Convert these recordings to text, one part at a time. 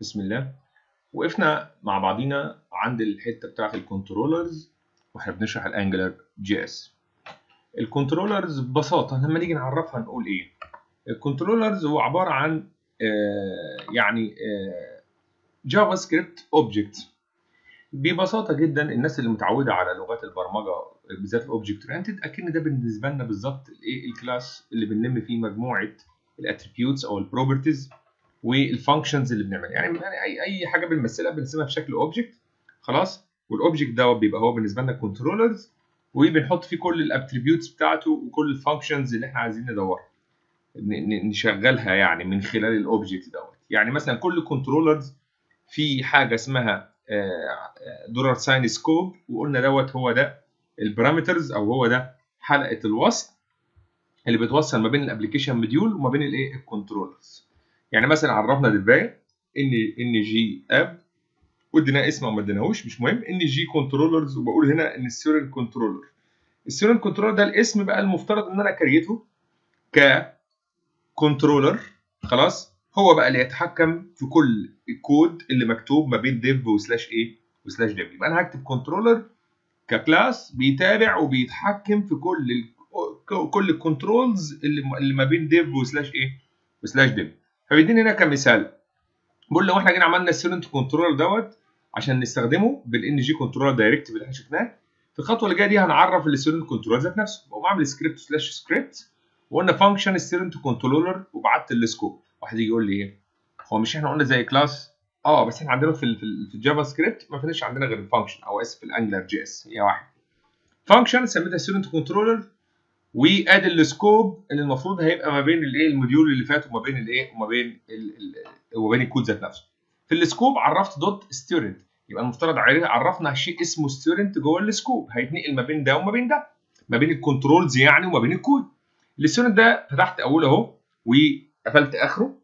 بسم الله وقفنا مع بعضينا عند الحته بتاعت الكنترولرز واحنا بنشرح الانجلر جي اس الكنترولرز ببساطه لما نيجي نعرفها نقول ايه الكنترولرز هو عباره عن آه يعني آه جافا سكريبت اوبجكت ببساطه جدا الناس اللي متعوده على لغات البرمجه بالذات الاوبجكت اورينتد اكن ده بالنسبه لنا بالظبط الايه الكلاس اللي بنلم فيه مجموعه الاتريبيوتس او البروبرتيز والفانكشنز اللي بنعملها يعني اي اي حاجه بنمثلها بنسميها في شكل اوبجكت خلاص والاوبجكت ده بيبقى هو بالنسبه لنا كنترولرز وبنحط فيه كل الاتريبيوتس بتاعته وكل الفانكشنز اللي احنا عايزين ندورها نشغلها يعني من خلال الاوبجكت دوت يعني مثلا كل كنترولرز في حاجه اسمها دولار ساين سكوب وقلنا دوت هو ده البارامترز او هو ده حلقه الوصل اللي بتوصل ما بين الابلكيشن موديول وما بين الايه الكنترولرز يعني مثلا عرفنا ديفايه ان ان جي اب واديناه اسم او ما اديناهوش مش مهم ان جي كنترولرز وبقول هنا ان السيرين كنترولر السيرين كنترولر ده الاسم بقى المفترض ان انا كريته ك كنترولر خلاص هو بقى اللي يتحكم في كل الكود اللي مكتوب ما بين ديف وسلاش ايه وسلاش ديف يبقى انا هكتب كنترولر ككلاس بيتابع وبيتحكم في كل ال كل الكنترولز اللي اللي ما بين ديف وسلاش ايه وسلاش ديف فبيديني هنا كمثال بقول لو احنا جينا عملنا السيرنت كنترولر دوت عشان نستخدمه بالان جي كنترولر دايركتيف اللي احنا شفناه في الخطوه اللي جايه دي هنعرف السيرنت كنترولر ذات نفسه بقوم عامل سكريبت سلاش سكريبت وقلنا فانكشن السيرنت كنترولر وبعت السكوب واحد يجي يقول لي ايه هو مش احنا قلنا زي كلاس اه بس احنا عندنا في في الجافا سكريبت ما فيناش عندنا غير الفانكشن او اسف الانجلر جي اس هي واحد فانكشن سميتها سيرنت كنترولر وادي السكوب اللي المفروض هيبقى ما بين الايه الموديول اللي فات وما بين الايه وما بين وما بين الكود ذات نفسه في السكوب عرفت دوت ستودنت يبقى المفترض عرفنا شيء اسمه ستودنت جوه السكوب هيتنقل ما بين ده وما بين ده ما بين الكنترولز يعني وما بين الكود الستودنت ده فتحت اوله اهو وقفلت اخره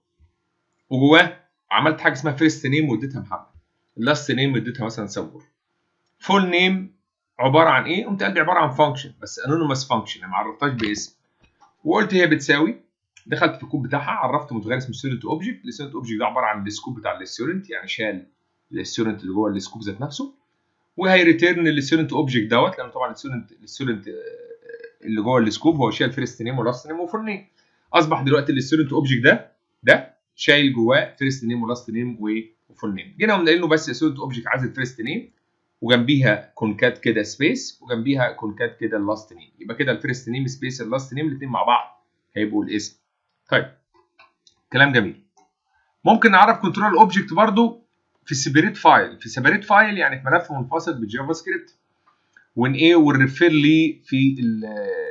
وجواه عملت حاجه اسمها فيرست نيم واديتها محمد اللاست نيم اديتها مثلا سمور فول نيم عباره عن ايه؟ قمت قال لي عباره عن فانكشن بس انونيمس فانكشن ما عرفتهاش باسم وقلت هي بتساوي دخلت في الكود بتاعها عرفت متغير اسمه ستودنت اوبجكت الستودنت اوبجكت ده عباره عن السكوب بتاع الستودنت يعني شال الستودنت اللي جوه السكوب ذات نفسه وهيريتيرن الستودنت اوبجكت دوت لان طبعا الستودنت الستودنت اللي جوه السكوب هو شال فيرست نيم ولاست نيم وفول نيم اصبح دلوقتي الستودنت اوبجكت ده ده شايل جواه فيرست نيم ولاست نيم وفول نيم جينا قمنا قايلين له بس الستودنت اوبجكت عايز الفيرست نيم وجنبيها كونكات كده سبيس وجنبيها كونكات كده اللاست نيم يبقى كده الفيرست نيم سبيس اللاست نيم الاثنين مع بعض هيبقوا الاسم طيب كلام جميل ممكن نعرف كنترول اوبجكت برضو في سيبريت فايل في سيبريت فايل يعني في ملف منفصل بالجافا سكريبت ون ايه ونريفير لي في ال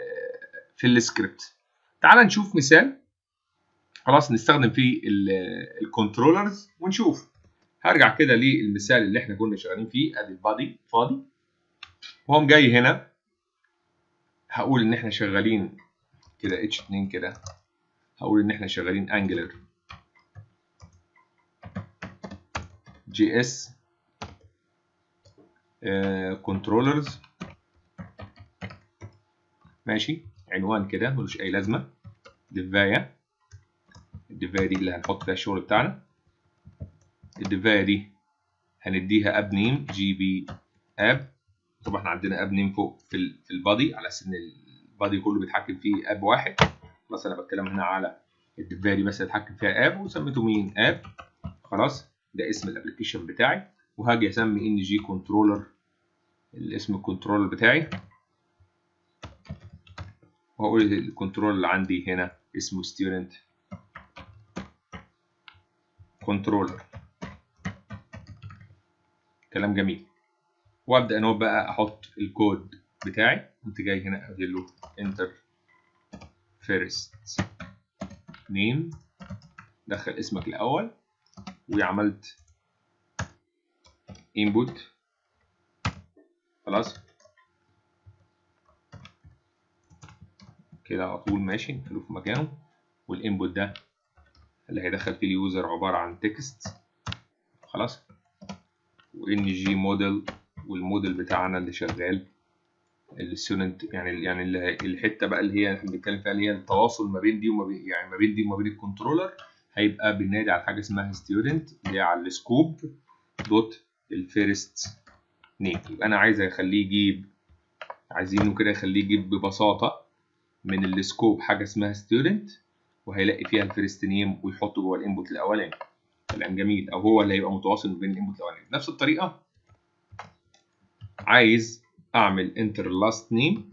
في السكريبت تعال نشوف مثال خلاص نستخدم فيه الكنترولرز ونشوف هرجع كده للمثال اللي احنا كنا شغالين فيه ادي البادي فاضي وهم جاي هنا هقول ان احنا شغالين كده اتش 2 كده هقول ان احنا شغالين انجلر جي اس كنترولرز ماشي عنوان كده ملوش اي لازمه دفايه الدفايه دي اللي هنحط فيها الشغل بتاعنا الدفايه دي هنديها اب نيم جي بي اب طبعا احنا عندنا اب نيم فوق في في البادي على اساس ان البادي كله بيتحكم فيه اب واحد مثلا انا بتكلم هنا على الدفايه دي مثلا اتحكم فيها اب وسميته مين اب خلاص ده اسم الابلكيشن بتاعي وهاجي اسمي ان جي كنترولر الاسم الكنترولر بتاعي وهقول الكنترولر اللي عندي هنا اسمه ستودنت كنترولر كلام جميل وابدا انا بقى احط الكود بتاعي قمت جاي هنا ادي له انتر فيرست نيم دخل اسمك الاول وعملت انبوت خلاص كده على طول ماشي نخليه في مكانه والانبوت ده اللي هيدخل فيه اليوزر عباره عن تكست خلاص وان جي موديل والموديل بتاعنا اللي شغال الستودنت يعني يعني اللي الحته بقى اللي هي احنا بنتكلم فيها اللي هي التواصل ما بين دي وما بين يعني ما بين دي وما بين الكنترولر هيبقى بننادي على حاجه اسمها ستودنت اللي هي على السكوب دوت الفيرست نيم يبقى انا عايز اخليه يجيب عايزينه كده يخليه يجيب ببساطه من السكوب حاجه اسمها ستودنت وهيلاقي فيها الفيرست نيم ويحطه جوه الانبوت الاولاني كلام جميل او هو اللي هيبقى متواصل ما بين الانبوت الاولاني بنفس الطريقه عايز اعمل انتر لاست نيم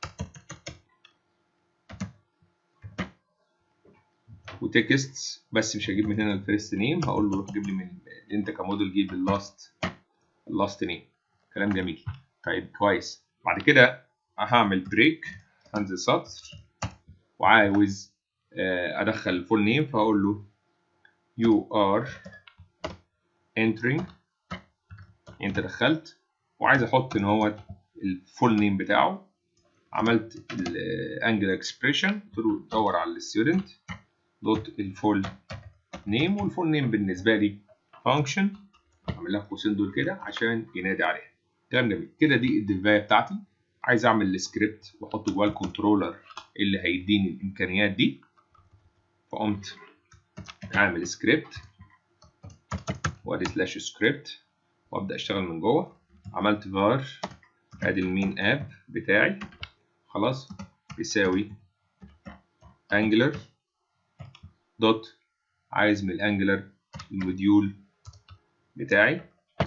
وتكست بس مش هجيب من هنا الفيرست نيم هقول له روح جيب لي من انت كموديل جيب اللاست اللاست نيم كلام جميل طيب كويس بعد كده هعمل بريك هنزل سطر وعاوز ادخل الفول نيم فهقول له you are entering انت دخلت وعايز احط ان هو الفول نيم بتاعه عملت الانجل اكسبريشن قلت له دور على الستودنت دوت الفول نيم والفول نيم بالنسبه لي فانكشن اعمل لها قوسين دول كده عشان ينادي عليها كلام جميل كده دي الديفايه بتاعتي عايز اعمل السكريبت واحط جواه الكنترولر اللي هيديني الامكانيات دي فقمت اعمل سكريبت وادي سلاش سكريبت وابدا اشتغل من جوه عملت var ادي المين اب بتاعي خلاص بيساوي angular دوت عايز من الانجلر الموديول بتاعي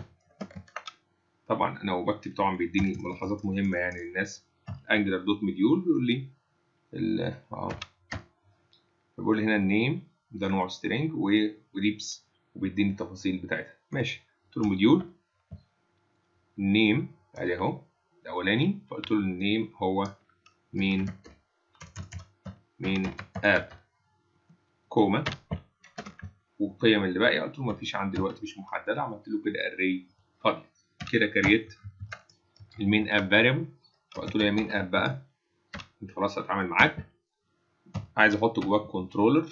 طبعا انا وبكتب طبعا بيديني ملاحظات مهمه يعني للناس انجلر دوت موديول بيقول لي ال اه بيقول لي هنا النيم ده نوع سترينج وليبس وبيديني التفاصيل بتاعتها ماشي قلت له موديول النيم ادي اهو الاولاني فقلت له النيم هو مين مين اب كوما والقيم اللي باقيه قلت له مفيش عندي دلوقتي مش محدده عملت له كده اري فاضي كده كريت المين اب فاريبل وقلت له يا مين اب بقى انت خلاص هتعامل معاك عايز احط جواك كنترولر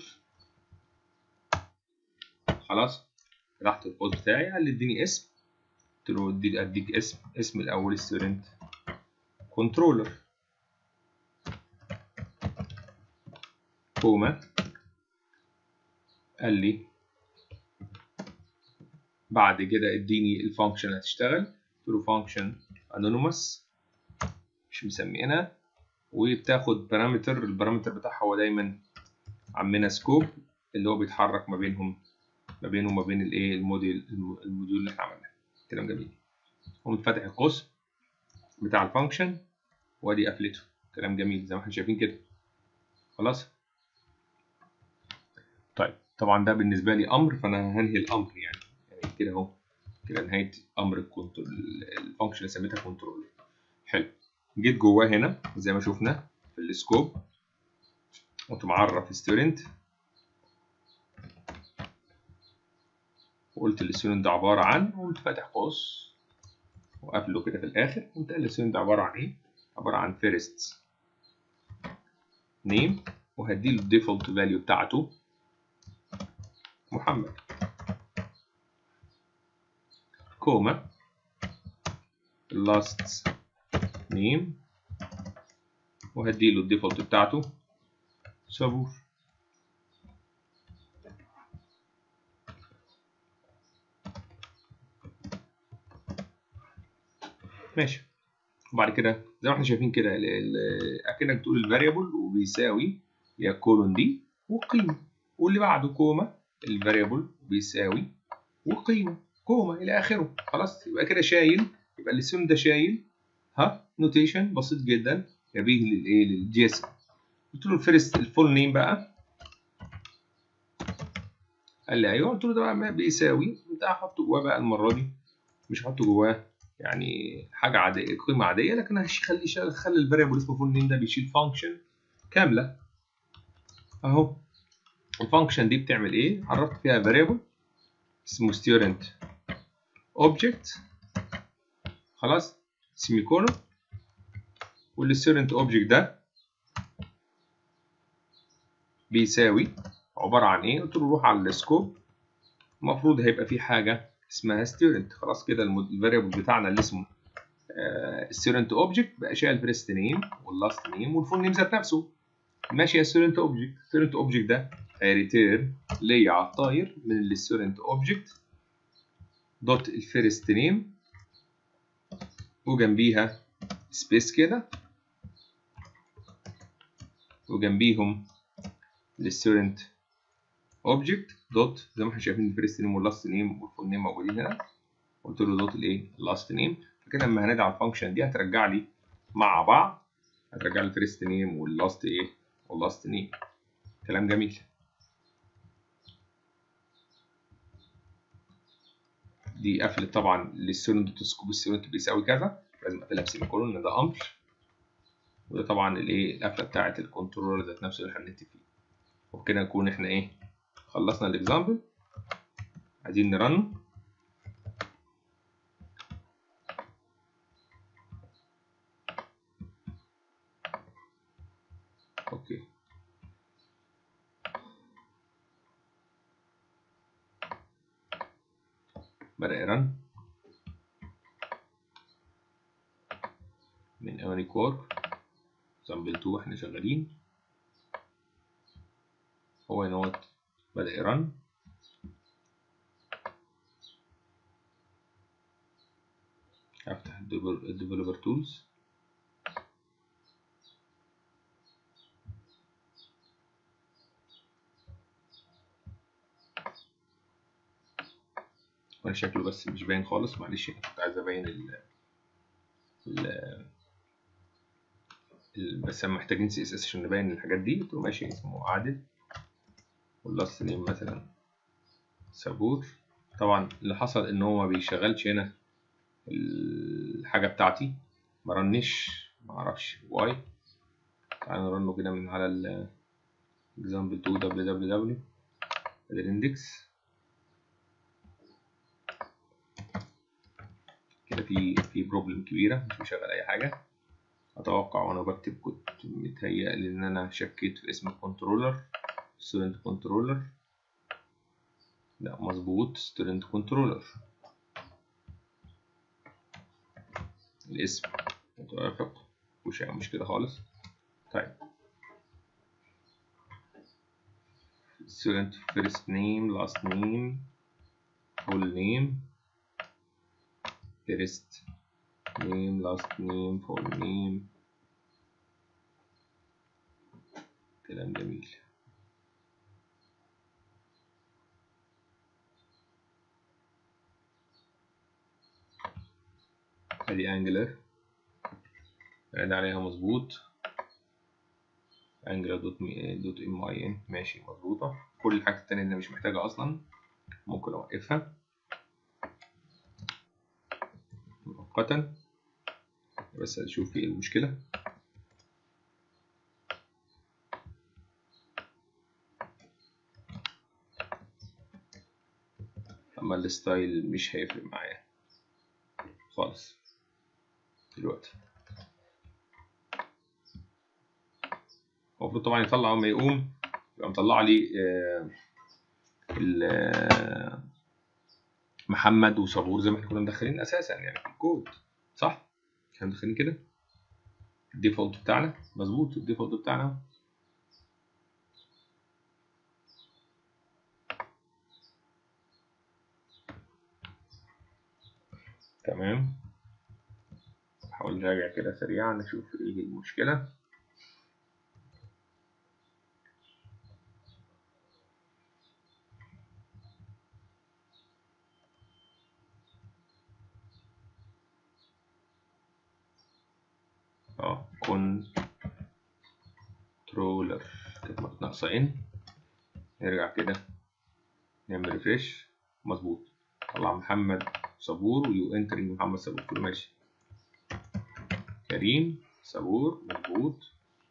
خلاص فتحت القوس بتاعي قال لي اديني اسم قلت له اديك اديك اسم اسم الاول ستودنت كنترولر كوما قال لي بعد كده اديني الفانكشن اللي هتشتغل قلت له فانكشن انونيموس مش مسمينها وبتاخد بارامتر البارامتر بتاعها هو دايما عمنا سكوب اللي هو بيتحرك ما بينهم ما بينه وما بين الايه الموديل الموديول اللي احنا عملناه كلام جميل قمت فاتح القوس بتاع الفانكشن وادي قفلته كلام جميل زي ما احنا شايفين كده خلاص طيب طبعا ده بالنسبه لي امر فانا هنهي الامر يعني يعني كده اهو كده نهايه امر الكنترول الفانكشن اللي سميتها كنترول حلو جيت جواه هنا زي ما شفنا في السكوب قمت معرف ستودنت وقلت الستودنت ده عباره عن قمت فاتح قوس وقافله كده في الاخر قمت قال الستودنت ده عباره عن ايه عباره عن فيرست نيم وهديله الديفولت فاليو بتاعته محمد كوما last name وهديله الديفولت بتاعته صبور ماشي وبعد كده زي ما احنا شايفين كده اكنك بتقول الفاريبل وبيساوي هي الكولون دي وقيمه واللي بعده كوما الفاريبل بيساوي وقيمه كوما الى اخره خلاص يبقى كده شايل يبقى الاسم ده شايل ها نوتيشن بسيط جدا يبيه للايه للجي اس قلت له الفيرست الفول نيم بقى قال لي ايوه قلت له ده بقى بيساوي انت هحطه جواه بقى المره دي مش هحطه جواه يعني حاجه عاديه قيمه عاديه لكن هخلي خلي الفاريبل اسمه فول نيم ده بيشيل فانكشن كامله اهو الفانكشن دي بتعمل ايه عرفت فيها فاريبل اسمه student object خلاص سيمي كولون والستودنت اوبجكت ده بيساوي عباره عن ايه قلت له روح على السكوب المفروض هيبقى في حاجه اسمها student خلاص كده الفاريبل بتاعنا اللي اسمه student object بقى شايل فيرست نيم واللاست نيم والفول نيم ذات نفسه ماشي يا ستودنت اوبجكت ستودنت اوبجكت ده هيريتيرن ليا على الطاير من الستودنت اوبجكت دوت الفيرست نيم وجنبيها سبيس كده وجنبيهم الستودنت اوبجكت دوت زي ما احنا شايفين الفيرست نيم واللاست نيم والفول نيم موجودين هنا قلت له دوت الايه اللاست نيم فكده لما هنادي على الفانكشن دي هترجع لي مع بعض هترجع لي الفيرست نيم واللاست ايه واللاست نيم كلام جميل دي قفلت طبعا للسيرون دوت سكوب السيرون بيساوي كذا لازم اقفلها بسيمي كولون ان ده امر وده طبعا الايه القفله بتاعه الكنترولر ذات نفسه اللي هنكتب فيه وبكده نكون احنا ايه خلصنا الاكزامبل عايزين نرن اوكي بدأ يرن من ايونيك كور اكزامبل 2 احنا شغالين هو نوت بدأ يرن هفتح الديفلوبر تولز وانا شكله بس مش باين خالص معلش انا كنت عايز ابين ال ال ال- بس احنا محتاجين سي اس اس عشان نبين الحاجات دي قلت له ماشي اسمه عادل واللاست نيم مثلا سابور طبعا اللي حصل ان هو ما بيشغلش هنا الحاجه بتاعتي ما رنش ما اعرفش واي تعالى نرنه كده من على ال example 2 www الاندكس كده في في بروبلم كبيره مش مشغل اي حاجه اتوقع وانا بكتب كنت متهيألي ان انا شكيت في اسم الكنترولر ستودنت كنترولر لا مظبوط ستودنت كنترولر الاسم متوافق مش مش كده خالص طيب student first name last name full name first name last name full name كلام جميل ادي انجلر قاعد عليها مظبوط انجلر دوت مي دوت ام اي ان ماشي مظبوطه كل الحاجات التانية اللي مش محتاجة اصلا ممكن اوقفها مؤقتا بس اشوف ايه المشكلة اما الستايل مش هيفرق معايا خالص دلوقتي المفروض طبعا يطلع اول ما يقوم يبقى مطلع لي آه، ال- آه، محمد وصبور زي ما احنا كنا مدخلين اساسا يعني في الكود صح؟ احنا مدخلين كده الديفولت بتاعنا مظبوط الديفولت بتاعنا أهو. تمام نحاول نراجع كده سريعا نشوف ايه المشكلة اه كنترولر كانت ناقصة ان نرجع كده نعمل ريفريش مظبوط طلع محمد صبور ويو انترنج محمد صبور كله ماشي كريم صبور مظبوط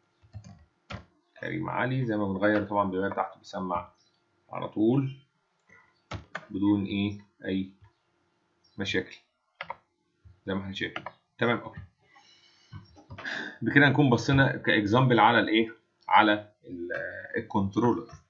كريم علي زي ما بنغير طبعا بيغير تحته بيسمع على طول بدون ايه اي مشاكل زي ما احنا شايفين تمام اوكي بكده نكون بصينا كاكزامبل على الايه على الكنترولر